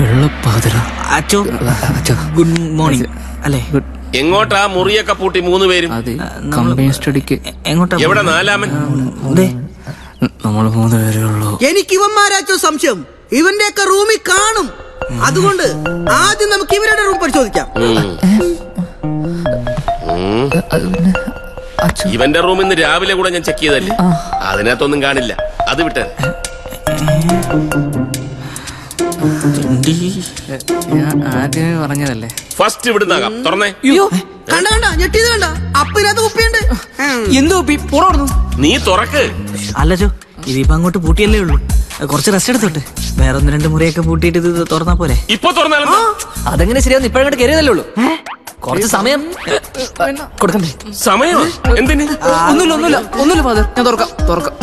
വെള്ളപ്പാതിര അച്ചോ അച്ഛോ good morning അല്ലേ എങ്ങോട്ടാ മുറിയൊക്കെ പൂട്ടി മൂന്ന് പേരും അത് കമ്പനി സ്റ്റഡിക്ക് എ- എങ്ങോട്ടാ എവിടെ നാലാമൻ ദേ, നമ്മൾ മൂന്ന് പേരേ ഉള്ളൂ എനിക്ക് ഇവന്മാരാച്ചോ സംശയം ഇവന്റെയൊക്കെ റൂമിൽ കാണും അതുകൊണ്ട് ആദ്യം നമുക്ക് ഇവരുടെ റൂം പരിശോധിക്കാം ഇവന്റെ റൂമിൽ നിന്ന് രാവിലെ കൂടെ ഞാൻ ചെക്ക് ചെയ്തല്ലേ അതിനകത്തൊന്നും കാണില്ല അത് വിട്ടേ തിണ്ടി. ഞാൻ ആദ്യമേ പറഞ്ഞതല്ലേ ഫസ്റ്റ് ഇവിടുന്നാകാം തുറന്നേ കണ്ട കണ്ട ഞെട്ടിയത് കണ്ട അപ്പിനകത്ത് കുപ്പിയുണ്ട് ഉം. എന്തോ പുറന്നു നീ തുറക്ക് അല്ല ചോ ഇതിപ്പോ അങ്ങോട്ട് പൂട്ടിയല്ലേ ഉള്ളൂ കുറച്ച് റെസ്റ്റ് എടുത്തോട്ടെ വേറെ ഒന്ന് രണ്ട് മുറിയൊക്കെ പൂട്ടിയിട്ട് ഇത് തുറന്നാ പോരെ ഇപ്പൊ തുറന്നാലും അതെങ്ങനെ ശരിയാവും ഇപ്പോഴങ്ങോട്ട് കയറിയതല്ലേ ഉള്ളൂ കുറച്ച് സമയം കൊടുക്കണ്ടേ സമയമാ എന്തിന് ഒന്നുമില്ല ഒന്നുമില്ല ഒന്നുമില്ല ഫാദർ ഞാൻ തുറക്കാം തുറക്കാം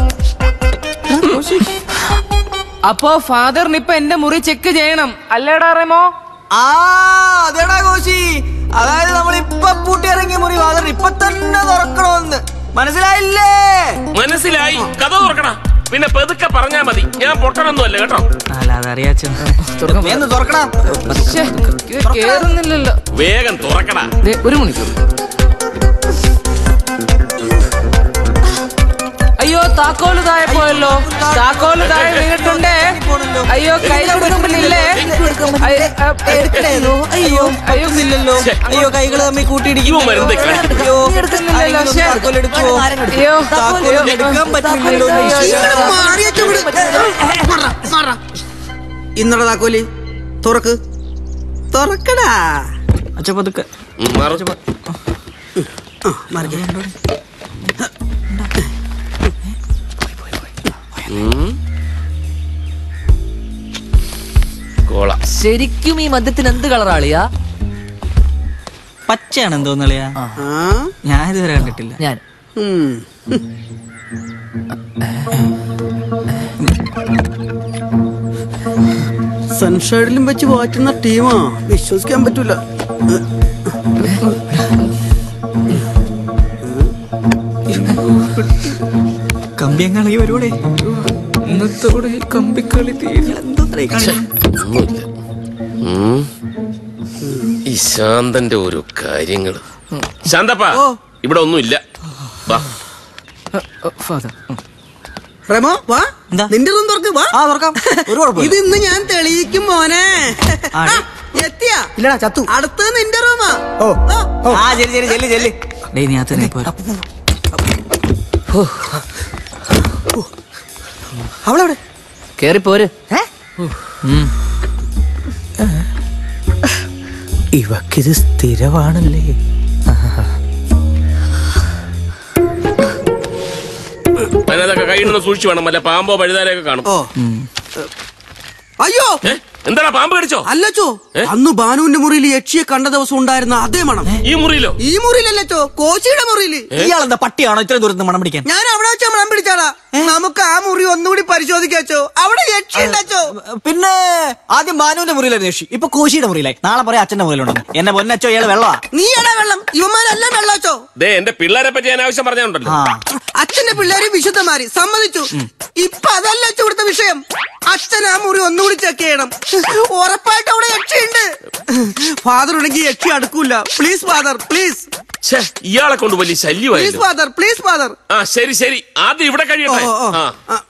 അപ്പോ ഫാദറിന് ഇപ്പൊ എന്റെ മുറി ചെക്ക് ചെയ്യണം അല്ലേടാ റെമോ ആ അതേടാ കോശി അതായത് നമ്മൾ ഇപ്പൊ പൂട്ടിയിറങ്ങിയ മുറി വാതിൽ ഇപ്പൊ തന്നെ തുറക്കണമെന്ന് മനസ്സിലായില്ലേ മനസ്സിലായി കഥ തുറക്കടാ പിന്നെ പെതുക്കെ പറഞ്ഞാ മതി ഞാൻ പൊട്ടണൊന്നുമല്ല കേട്ടോ അല്ല അതറിയാച്ചോ വേഗം തുറക്കണം ശ്ശേ, ഇത് കേറുന്നില്ലല്ലോ വേഗം തുറക്കടാ ദേ, ഒരു മണിക്കൂർ അയ്യോ താക്കോല് താഴെ പോയല്ലോ താക്കോല് താഴെ വീണിട്ടുണ്ടേ അയ്യോ കൈ കൊടുക്കുമ്പില്ലേ അയ്യോ അയ്യോ അയ്യോ ഛെ, അയ്യോ കൈകൾ തമ്മിൽ കൂട്ടിയിടിക്കും ഇവൻ മരുന്ന് കാണിക്കുന്നു. അയ്യോ എടുക്കുന്നില്ലല്ലോ ശ്ശേ. താക്കോലെടുക്കുവോ അയ്യോ താക്കോലെടുക്കാൻ പറ്റുന്നില്ലല്ലോ ഇന്നട താക്കോലി തുറക്ക് തുറക്കടാ അച്ഛ പതുക്കെ ഉം, മാറ്. ആ, മറിക്ക്. കോള ശരിക്കും ഈ മദ്യത്തിന് എന്ത് കളറാളിയാ പച്ചയാണ് തോന്നളിയാ ആ ഞാൻ ഇതുവരെ കണ്ടിട്ടില്ല ഞാൻ ഉം. സൺഷൈഡിലും വെച്ച് വാറ്റുന്ന ടീമാ വിശ്വസിക്കാൻ പറ്റൂല കമ്പിയങ്ങളി വരുവോടെ ഇന്നത്തോടെ ഈ കമ്പിക്കളി തീരില്ല ഒന്നുമില്ല ഉം. ഈ ശാന്തന്റെ ഓരോ കാര്യങ്ങള് ശാന്തപ്പ ഇവിടെ ഒന്നുമില്ല വാ ഫാദർ റെമോ വാ എന്താ? നിന്റെ റൂം തുറക്ക് വാ ആ തുറക്കാം ഒരു കുഴപ്പമില്ല ഇത് ഇന്ന് ഞാൻ തെളിയിക്കും മോനെ ആ, ആ, എത്തിയാ ഇല്ലടാ ചത്തു അടുത്തത് നിന്റെ റൂമാ ഓ ആ, ആ ശരി ശരി ചെല്ലി ചെല്ലി ഡേ നീ അത് തന്നെ പോരാ അവളെവിടെ കേറി പോര് ഇവക്കിത് സ്ഥിരമാണല്ലേ അതിനകത്തൊക്കെ കൈയിടുന്ന സൂക്ഷിച്ചു വേണം അല്ല പാമ്പോ പഴുതാരൊക്കെ കാണും ഓ അയ്യോ ഏ? എന്താടാ പാമ്പ് കടിച്ചോ അല്ലച്ചോ ഏ? അന്ന് ബാനുവിന്റെ മുറിയിൽ യക്ഷിയെ കണ്ട ദിവസം ഉണ്ടായിരുന്ന അതേ മണം ഈ മുറിയിലോ ഈ മുറിയിലല്ലച്ചോ കോച്ചിയുടെ മുറിയില് ഇയാളെന്താ പട്ടിയാണോ ഇത്രയും ദൂരത്ത് മണം പിടിക്കാൻ ഞാൻ അവിടെ വെച്ച മണം പിടിച്ചാടാ നമുക്ക് ആ മുറി ഒന്നുകൂടി പരിശോധിക്കാച്ചോ അവിടെ യക്ഷി ഉണ്ടച്ചോ പിന്നെ ആദ്യം ബാനുവിന്റെ മുറിയിലായിരുന്നു യക്ഷി ഇപ്പൊ കോശിയുടെ മുറിയിലായി നാളെ പറയാം അച്ഛന്റെ മുറിയിലുണ്ട് എന്നെ പൊന്നച്ചോ ഇയാള് വെള്ളമാ നീയാടാ വെള്ളം ഇവന്മാരെല്ലാം വെള്ളാച്ചോ ദേ എന്റെ പിള്ളേരെ പറ്റി ഞാൻ ആവശ്യം പറഞ്ഞുണ്ടല്ലോ ആ അച്ഛന്റെ പിള്ളേര് വിശുദ്ധമാരി സമ്മതിച്ചു ഇപ്പൊ അതല്ല അച്ഛൻ ഇവിടുത്തെ വിഷയം അച്ഛൻ ആ മുറി ഒന്നുകൂടി ചെക്ക് ചെയ്യണം ഉറപ്പായിട്ട് അവിടെ യക്ഷിയുണ്ട് ഫാദർ ഉണ്ടെങ്കിൽ യക്ഷി അടുക്കൂല പ്ലീസ് ഫാദർ പ്ലീസ് ഛേ ഇയാളെ കൊണ്ട് വലിയ പ്ലീസ് ശല്യമായിരുന്നു ഫാദർ പ്ലീസ് ഫാദർ ആ ശരി ശരി ആദ്യം ഇവിടെ കഴിയട്ടെ ഓ, ഓ. ആ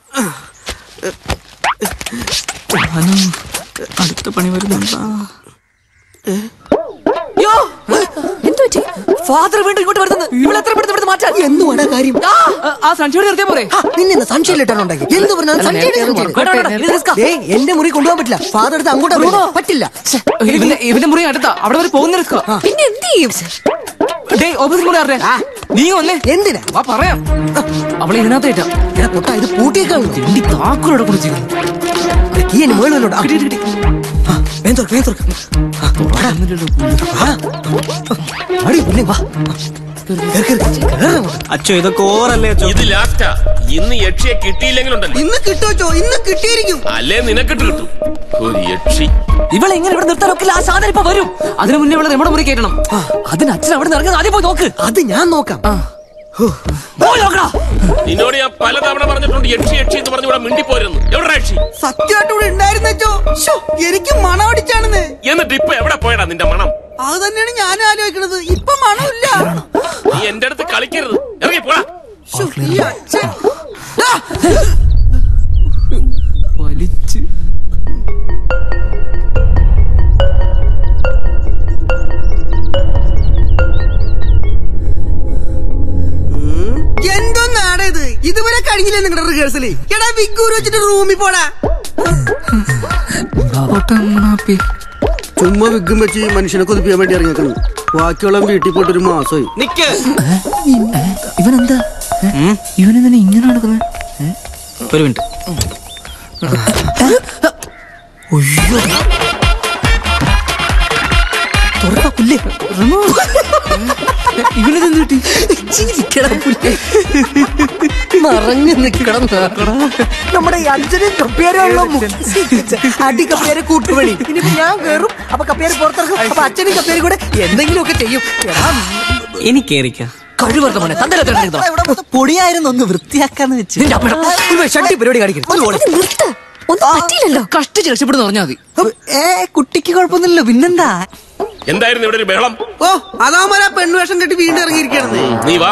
ബാനു അടുത്ത പണി വരുന്നുണ്ടാ ഫാദർ വീണ്ടും ഇങ്ങോട്ട് വരുന്നത് ഇവിടെ എത്ര പെടുത്ത് ഇവിടുന്ന് മാറ്റാൻ എന്തുവാടാ കാര്യം ആ, ആ സൺഷൈഡ് നിർത്തിയാ പോരെ ആ, നിന്നെ സംശയമില്ലിട്ടാണുണ്ടാക്കി എന്ത് പറഞ്ഞാലും സംശയം വേണ്ട, വേണ്ട, ഇത് risk ആ. എന്റെ മുറി കൊണ്ടുപോകാൻ പറ്റില്ല ഫാദർ എടുത്ത് അങ്ങോട്ടാ പോയത്. പറ്റില്ല ഇവന്റെ ഇവന്റെ മുറി അടുത്താ അവിടെ വരെ പോകുന്ന റിസ്കോ പിന്നെ എന്ത് ചെയ്യും ഡേ ഓപ്പോസിറ്റ് മുറി ആരുടെ നീ വന്നേ എന്തിനാ വാ പറയാം അവളെ ഇതിനകത്തേറ്റാ എടാ പൊട്ടാ ഇത് പൂട്ടിയേക്കാണല്ലോ എണ്ടി താക്കോലോടെ കുറിച്ച് ഈ എന്നെ മേളിലോട്ട് ആ. ആ, വേഗം തുറക്ക്, വേഗം തുറക്ക്. ആ, വാടാ. ആ. വാടി, പുല്ലേ, വാ. കേറ്, കേറ്, കേറ് അങ്ങോട്ട്. അച്ഛോ ഇതൊക്കെ ഓറല്ലേ അച്ഛോ ഇത് ലാസ്റ്റാ ഇന്ന് യക്ഷിയെ കിട്ടിയില്ലെങ്കിലുണ്ടല്ലോ ഇന്ന് കിട്ടുവച്ചോ ഇന്ന് കിട്ടിയിരിക്കും അല്ലേ നിനക്കിട്ട് കിട്ടും ഒരു യക്ഷി ഇവളെ എങ്ങനെ ഇവിടെ നിർത്താനൊക്കെ ആ സാധനം ഇപ്പൊ വരും അതിനു മുന്നേ ഇവിടെ നമ്മുടെ മുറി കയറ്റണം അതിന് അച്ഛൻ അവിടെ നിന്ന് ഇറങ്ങി ആദ്യം പോയി നോക്ക് അത് ഞാൻ നോക്കാം നിന്നോട് ഞാൻ പലതവണ പറഞ്ഞിട്ടുണ്ട് യക്ഷി യക്ഷി എന്ന് പറഞ്ഞു ഇവിടെ മിണ്ടിപ്പോരുന്നു എവിടെ യക്ഷി സത്യമായിട്ട് ഇവിടെ ഉണ്ടായിരുന്നോ എനിക്ക് മണം അടിച്ചാണെന്ന് എന്നിട്ട് ഇപ്പൊ എവിടെ പോയടാ നിന്റെ മണം അത് തന്നെയാണ് ഞാൻ ആലോചിക്കണത് ഇപ്പൊ മണമില്ല നീ എന്റെ അടുത്ത് കളിക്കരുത് ഇറങ്ങി പോടാ ശ്ശോ, ഈ അച്ഛൻ ദാ, വലിച്ച് എന്തൊന്നാടാ ഇത് ഇതുവരെ കഴിഞ്ഞില്ലേ നിങ്ങളുടെ റിഹേഴ്സല് എടാ വിഗൂര് വെച്ചിട്ട് റൂമിൽ പോടാ ചുമ്മാ വിഗും വെച്ച് ഈ മനുഷ്യനെ കൊതിപ്പിക്കാൻ വേണ്ടി ഇറങ്ങിയേക്കണം ബാക്കിയുള്ള വീട്ടിൽ പോയിട്ട് ഒരു മാസമായി നിക്ക് ഇവനെന്താ ഇവനെന്തിനാ ഇങ്ങനെ നടക്കുന്നത് ഒരു മിനിറ്റ് തുറക്കാ പുല്ലേ ഇവനെന്ത് കിട്ടി ജീവിക്കടാ പുല്ലേ മറഞ്ഞു നിക്കണം നമ്മുടെ ഈ അച്ഛനും കപ്പേരുള്ള അടി കപ്പേരെ കൂട്ടുപണി ഇനിയിപ്പോ ഞാൻ കേറും അപ്പൊ കപ്പേര് പുറത്തിറക്കും അപ്പൊ അച്ഛനും കപ്പേരും കൂടെ എന്തെങ്കിലുമൊക്കെ ചെയ്യും എടാ, എനിക്കേറിക്ക കഴിവറുത്ത മോനെ തന്തര ഇവിടെ മൊത്തം പൊടിയായിരുന്നു ഒന്ന് വൃത്തിയാക്കാന്ന് വെച്ച് ഒരു ഷട്ടി പരിപാടി കാണിക്കരുത് ഒന്ന് പോടെ. നിർത്ത് ഒന്നും പറ്റിയില്ലല്ലോ കഷ്ടിച്ച് രക്ഷപ്പെടുന്ന പറഞ്ഞാൽ മതി ഏ കുട്ടിക്ക് കുഴപ്പമൊന്നുമില്ലല്ലോ പിന്നെന്താ എന്തായിരുന്നു ഇവിടെ ഒരു ബഹളം ഓ അതാമര പെണ്ണുവേഷം കെട്ടി വീണ്ടും ഇറങ്ങിയിരിക്കണത് നീ വാ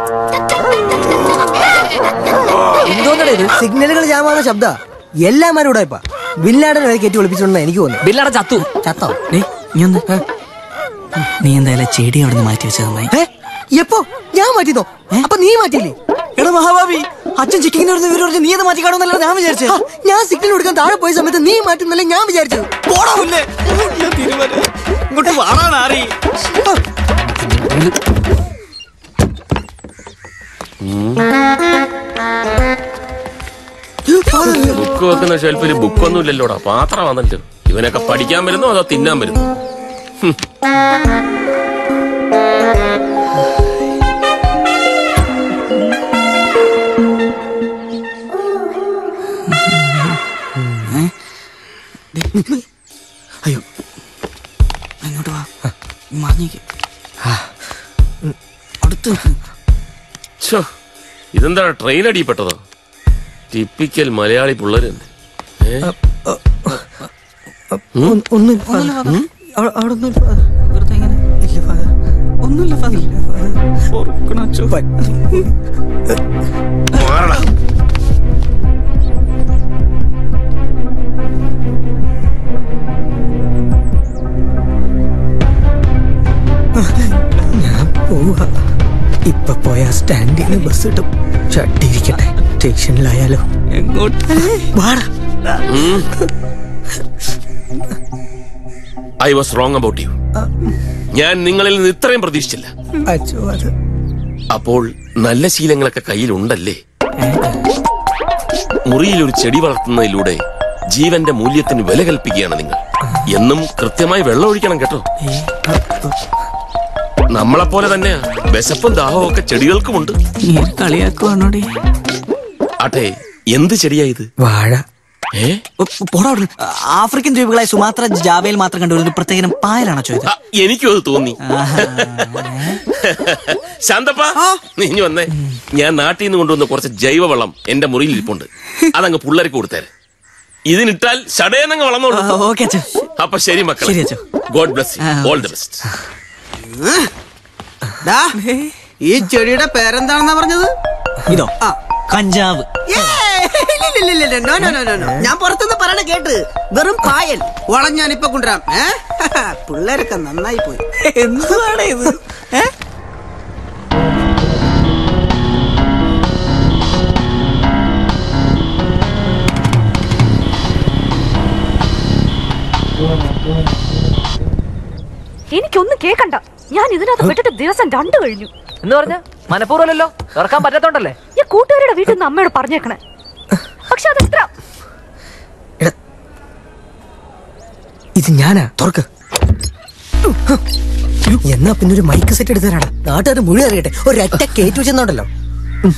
എന്തോന്നടേ ഇത് സിഗ്നലുകൾ ജാമാകുന്ന ശബ്ദ എല്ലാമാരും ഇവിടെ ഇപ്പൊ ബില്ലാടനെ വരെ കയറ്റി ഒളിപ്പിച്ചോണ്ടാ എനിക്ക് തോന്നുന്നു ബില്ലട ചത്തു ചത്തോ നീ നീ ഒന്ന് നീ എന്തായാലും ചെടി അവിടെ നിന്ന് മാറ്റി വെച്ചത് നന്നായി ഏ എപ്പോ ഞാൻ മാറ്റിന്നോ അപ്പൊ നീ മാറ്റിയില്ലേ എടാ മഹാഭാവി അച്ഛൻ ചിക്കിങ്ങിന് വരുന്ന ഇവര് പറഞ്ഞു നീ അത് മാറ്റി കാണുന്നല്ല ഞാൻ വിചാരിച്ചേ ആ, ഞാൻ സിഗ്നൽ കൊടുക്കാൻ താഴെ പോയ സമയത്ത് നീ മാറ്റുന്നല്ലേ ഞാൻ വിചാരിച്ചത് പോടാ മുന്നേ ഞാൻ തീരുമാനം ഇങ്ങോട്ട് വാടാ നാറി ബുക്ക് വെക്കുന്ന ഷെൽഫിൽ ബുക്കൊന്നും ഇല്ലല്ലോടാ പാത്രം വന്നല്ലോ ഇവനൊക്കെ പഠിക്കാൻ വരുന്നോ അതോ തിന്നാൻ വരുന്നു അയ്യോ ഇങ്ങോട്ട് വാ മറിഞ്ഞേക്ക് അടുത്ത് നിൽക്ക്. ഛോ, ഇതെന്താ ട്രെയിൻ അടിപ്പെട്ടതോ ടിപ്പിക്കൽ മലയാളി പിള്ളേര് തന്നെ ഏ? ഒന്നുമില്ല ഒന്നുമില്ല ഫാദർ. ഫാദർ. ഉം? അവിടെ അവിടെ ഒന്നുമില്ല ഫാദർ. വെറുതെ ഇങ്ങനെ ഇല്ല ഫാദർ. ഒന്നുമില്ല ഫാദർ ഓർക്കണം അച്ഛോ. മാറടാ. പോവാ ഇപ്പൊ പോയാ സ്റ്റാൻഡിന് ബസ് കിട്ടും ചട്ടിയിരിക്കട്ടെ സ്റ്റേഷനിലായാലോ എങ്ങോട്ട് വാടാ ഉം. I was wrong about you ഞാൻ നിങ്ങളിൽ നിന്ന് ഇത്രയും പ്രതീക്ഷിച്ചില്ല അച്ഛോ അത് അപ്പോൾ നല്ല ശീലങ്ങളൊക്കെ കയ്യിലുണ്ടല്ലേ മുറിയിൽ ഒരു ചെടി വളർത്തുന്നതിലൂടെ ജീവന്റെ മൂല്യത്തിന് വില കൽപ്പിക്കുകയാണ് നിങ്ങൾ എന്നും കൃത്യമായി വെള്ളം ഒഴിക്കണം കേട്ടോ നമ്മളെപ്പോലെ തന്നെ വിശപ്പും ദാഹവും ഒക്കെ ചെടികൾക്കുമുണ്ട് നീ കളിയാക്കുവാണോടി ആട്ടെ എന്ത് ചെടിയാ ഇത് വാഴ ഏ പോടാ അവിടുന്ന്. ആഫ്രിക്കൻ ദ്വീപുകളായ സുമാത്ര ജാവയിൽ മാത്രം കണ്ടുവരുന്ന ഒരു പ്രത്യേകം പായലാണോ ചോദിച്ചത് ആ, എനിക്കും അത് തോന്നി ശാന്തപ്പ നീ ഇഞ്ഞി വന്നേ ഞാൻ നാട്ടിൽ നിന്ന് കൊണ്ടുവന്ന കുറച്ച് ജൈവവളം എന്റെ മുറിയിൽ ഇരിപ്പുണ്ട് അതങ്ങ് പിള്ളേർക്ക് കൊടുത്തേരെ ഇതിനിട്ടാൽ ചടയെന്നങ്ങ് വളർന്നോളൂ ഓക്കെ അച്ഛൻ അപ്പൊ ശരി മക്കളെ ശരി, അച്ഛോ. ഗോഡ് ബ്ലസ് ആ, ഓൾ ദി ബെസ്റ്റ് ദാ, ഈ ചെടിയുടെ പേരെന്താണെന്നാ പറഞ്ഞത് ഇതോ ആ. കഞ്ചാവ് ഏയ്, ഇല്ലില്ലില്ലില്ല, no, no, no, no, no. ഞാൻ പുറത്തുനിന്ന് പറയണ കേട്ട് വെറും പായൽ വളം ഞാനിപ്പൊ കൊണ്ടുവരാം ഏ പിള്ളേരൊക്കെ നന്നായി പോയി എന്താണ് ഇത് ഏ? എനിക്കൊന്നും കേക്കണ്ട ഞാൻ ഇതിനകത്ത് വിട്ടിട്ട് ദിവസം രണ്ടു കഴിഞ്ഞു എന്ന് പറഞ്ഞ മനഃപൂർവ്വമല്ലല്ലോ തുറക്കാൻ പറ്റാത്തോണ്ടല്ലേ ഞാൻ കൂട്ടുകാരുടെ വീട്ടിൽ നിന്ന് അമ്മയോട് പറഞ്ഞേക്കണേ പക്ഷെ അത് എത്ര എടാ, ഇത് ഞാനാ തുറക്ക് എന്നാ പിന്നെ ഒരു മൈക്ക് സെറ്റ് എടുത്ത് തരാടാ നാട്ടുകാർ മുഴുവൻ അറിയട്ടെ ഒരൊറ്റ കയറ്റി വെച്ചെന്നുണ്ടല്ലോ ഉം.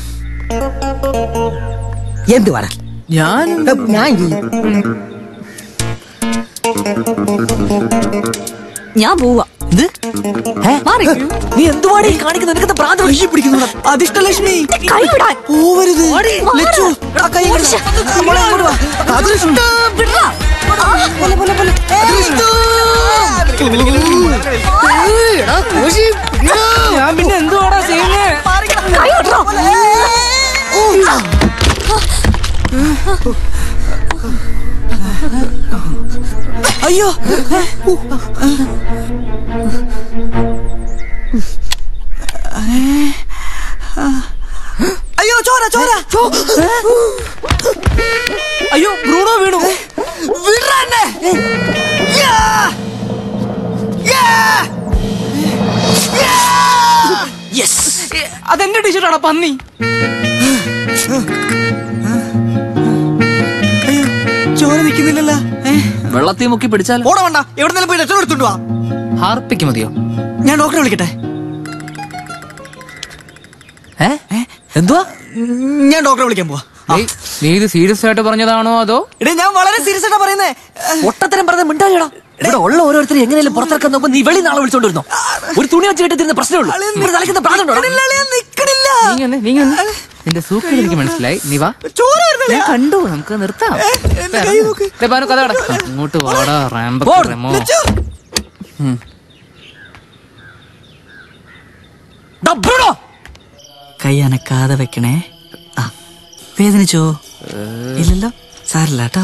എന്ത് പറ ഞാൻ ഞാൻ ഈ- ഞാൻ പോവാ ഇത് മാറി നീ എന്തുവാടി കാണിക്കുന്നത് നിനക്ക് പ്രാന്ത് കയ്യെ പിടിക്കുന്നു അധിഷ്ടലക്ഷ്മി കൈ വിടാൻ പോവരുത് ലച്ചു ആ കൈ ഇങ്ങട് താ. മോളെ ഇങ്ങോട്ട് വാ. വിടറാ. ആ, ഞാൻ പിന്നെ എന്തുവാടാ ചെയ്യുന്നേ കൈ വിടറാ. അയ്യോ അയ്യോ ചോര ചോര അയ്യോ ബ്രൂണോ വീണു വിടറന്നെ യാ! യാ! യാ! Yes! അതെന്റെ ടീഷർട്ടാണ് പന്നി അയ്യോ ചോര നിക്കുന്നില്ലല്ലോ ഏ? വെള്ളത്തിൽ മുക്കി പിടിച്ചാൽ ഓട വേണ്ട എവിടെ നിന്നും പോയി രക്ഷ എടുത്തോണ്ട് വാ ഹാർപ്പിക്ക് മതിയോ ഞാൻ ഡോക്ടറെ വിളിക്കട്ടെ ഏ എന്തുവാ ഞാൻ ഡോക്ടറെ വിളിക്കാൻ പോവാ ആ. നീ- നീ ഇത് സീരിയസ് ആയിട്ട് പറഞ്ഞതാണോ അതോ എടേ ഞാൻ വളരെ സീരിയസ് ആയിട്ടാ പറയുന്നേ ഒട്ടത്തരം പറഞ്ഞ മിണ്ടാലിടാ ഇവിടെ ഉള്ള ഓരോരുത്തരും എങ്ങനെയും പുറത്തിറക്കാൻ നോക്കുമ്പോ നീ വെളി നാളെ വിളിച്ചോണ്ടിരുന്നോ ഒരു തുണി വെച്ച് കെട്ടിരുന്ന പ്രശ്നമുള്ളൂ ഇവിടെ തലയ്ക്കുന്ന പ്രാണുണ്ടോ നിക്കണില്ല, അളിയാ, നിക്കണില്ല. നീ വന്നേ, നീ വന്നേ. നിന്റെ സൂക്കേട് എനിക്ക് മനസ്സിലായി നീ വാ ചോര വരുന്നില്ല. ഞാൻ കണ്ടു നമുക്ക് നിർത്താം എന്റെ കൈ നോക്ക്. ദേ, ബാനു, കഥ അട. അങ്ങോട്ട് വാടാ റാമ്പോ പോ. റെമോ ലച്ചു. ഡാ, ബ്രൂണോ! കൈ അനക്കാതെ വെക്കണേ ആ വേദനിച്ചോ ഇല്ലല്ലോ സാരില്ല കേട്ടോ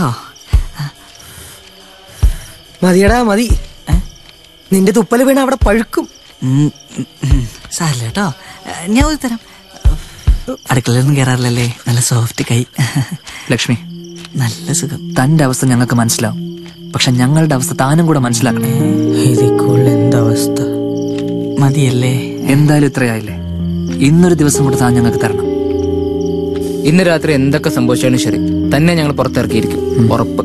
മതിയടാ മതി നിന്റെ തുപ്പല് വീണ അവിടെ പഴുക്കും സാരില്ല കേട്ടോ ഞാൻ ഒരു തരാം അടുക്കളയിലൊന്നും കയറാറില്ലല്ലേ നല്ല സോഫ്റ്റ് കൈ ലക്ഷ്മി നല്ല സുഖം തന്റെ അവസ്ഥ ഞങ്ങൾക്ക് മനസ്സിലാവും പക്ഷെ ഞങ്ങളുടെ അവസ്ഥ താനും കൂടെ മനസ്സിലാക്കണേ ഇതിക്കുള്ള എന്താവസ്ഥ മതിയല്ലേ എന്തായാലും ഇത്രയായില്ലേ ഇന്നൊരു ദിവസം കൂടെ താൻ ഞങ്ങൾക്ക് തരണം ഇന്ന് രാത്രി എന്തൊക്കെ സംഭവിച്ചാലും ശരി തന്നെ ഞങ്ങൾ പുറത്തിറക്കിയിരിക്കും ഉറപ്പ്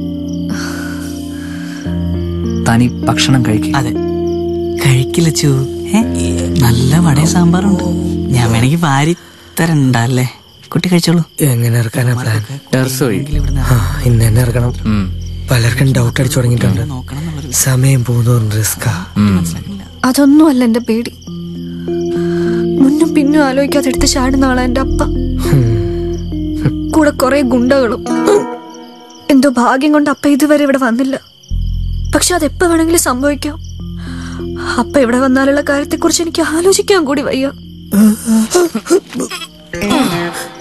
തനി ഭക്ഷണം കഴിക്കും അതെ കഴിക്കില്ല ചൂ ഏ? നല്ല വടയും സാമ്പാറുണ്ട് ഞാൻ വേണമെങ്കിൽ വാരി തരണ്ടല്ലേ കുട്ടി കഴിച്ചോളൂ എങ്ങനെ ഇറക്കാനാ പ്ലാൻ ടെറസ് വഴി ആ ഇന്ന് തന്നെ ഇറക്കണം ഉം. പലർക്കും ഡൗട്ട് അടിച്ചു തുടങ്ങിയിട്ടുണ്ട് നോക്കണം എന്നുള്ളൊരു സമയം പോകുന്നതും റിസ്കാ അതൊന്നുമല്ല എന്റെ പേടി മുന്നും പിന്നും ആലോചിക്കാതെ എടുത്ത് ചാടുന്ന ആളാ എന്റെ അപ്പ കൂടെ കുറെ ഗുണ്ടകളും എന്തോ ഭാഗ്യം കൊണ്ട് അപ്പ ഇതുവരെ ഇവിടെ വന്നില്ല പക്ഷെ അതെപ്പോ വേണമെങ്കിലും സംഭവിക്കാം അപ്പ ഇവിടെ വന്നാലുള്ള കാര്യത്തെക്കുറിച്ച് എനിക്ക് ആലോചിക്കാൻ കൂടി വയ്യ